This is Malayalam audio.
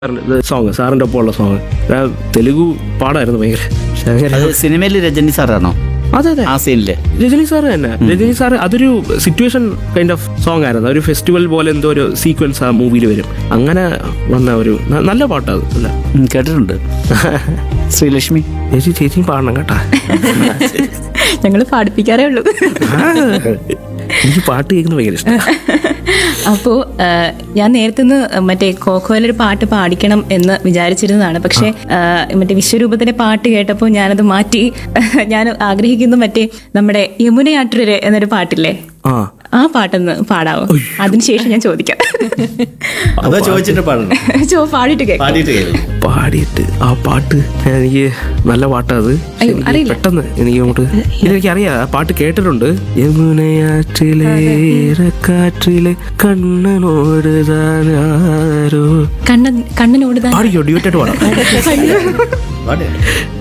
സോങ് സാറിൻ്റെ ഒപ്പമുള്ള സോങ് തെലുഗു പാടായിരുന്നു ഭയങ്കര പക്ഷെ അങ്ങനെ അത് സിനിമയിൽ രജനി സാറാണോ അതെ അതെ ആ സീനില് രജനി സാറ് തന്നെ രജനി സാറ് അതൊരു സിറ്റുവേഷൻ കൈൻഡ് ഓഫ് സോങ് ആയിരുന്നു ഒരു ഫെസ്റ്റിവൽ പോലെ എന്തോ ഒരു സീക്വൻസ് ആ മൂവിയിൽ വരും അങ്ങനെ വന്ന ഒരു ന- നല്ല പാട്ടത് അല്ല ഉം, കേട്ടിട്ടുണ്ട് ശ്രീലക്ഷ്മി ചേച്ചി ചേച്ചി പാടണം കേട്ടാ ഞങ്ങൾ പാടിപ്പിക്കാറേ ഉള്ളൂ ആ, എനിക്ക് പാട്ട് കേൾക്കുന്നത് ഭയങ്കര ഇഷ്ടം അപ്പോൾ ഞാൻ നേരത്തെ നിന്ന് മറ്റേ കോക്കോയിലൊരു പാട്ട് പാടിക്കണം എന്ന് വിചാരിച്ചിരുന്നതാണ് പക്ഷേ ആ, മറ്റേ വിശ്വരൂപത്തിന്റെ പാട്ട് കേട്ടപ്പോൾ ഞാനത് മാറ്റി ഞാൻ ആഗ്രഹിക്കുന്നു മറ്റേ നമ്മുടെ യമുനയാട്ടുരര് എന്നൊരു പാട്ടില്ലേ ആ ആ പാട്ടൊന്ന് പാടാവോ അതിനുശേഷം ഞാൻ ചോദിക്കാം അതോ ചോദിച്ചിട്ട് പാടണം ചോ പാടിയിട്ട് കേൾക്കാം പാടിയിട്ട് കേൾക്കും പാടിയിട്ട് ആ പാട്ട് എനിക്ക് നല്ല പാട്ടാ അത് പക്ഷെ അയ്യോ, എനിക്ക് അറിയില്ല. പെട്ടെന്ന് എനിക്ക് അങ്ങോട്ട് എനിക്കറിയാം ആ പാട്ട് കേട്ടിട്ടുണ്ട് യമുനയാറ്റിലെ കാറ്റിലെ കണ്ണനോട് താനാരോ കണ്ണൻ കണ്ണനോട് താൻ പാടിക്കോ ഡ്യൂറ്റായിട്ട് പാടാം പാട്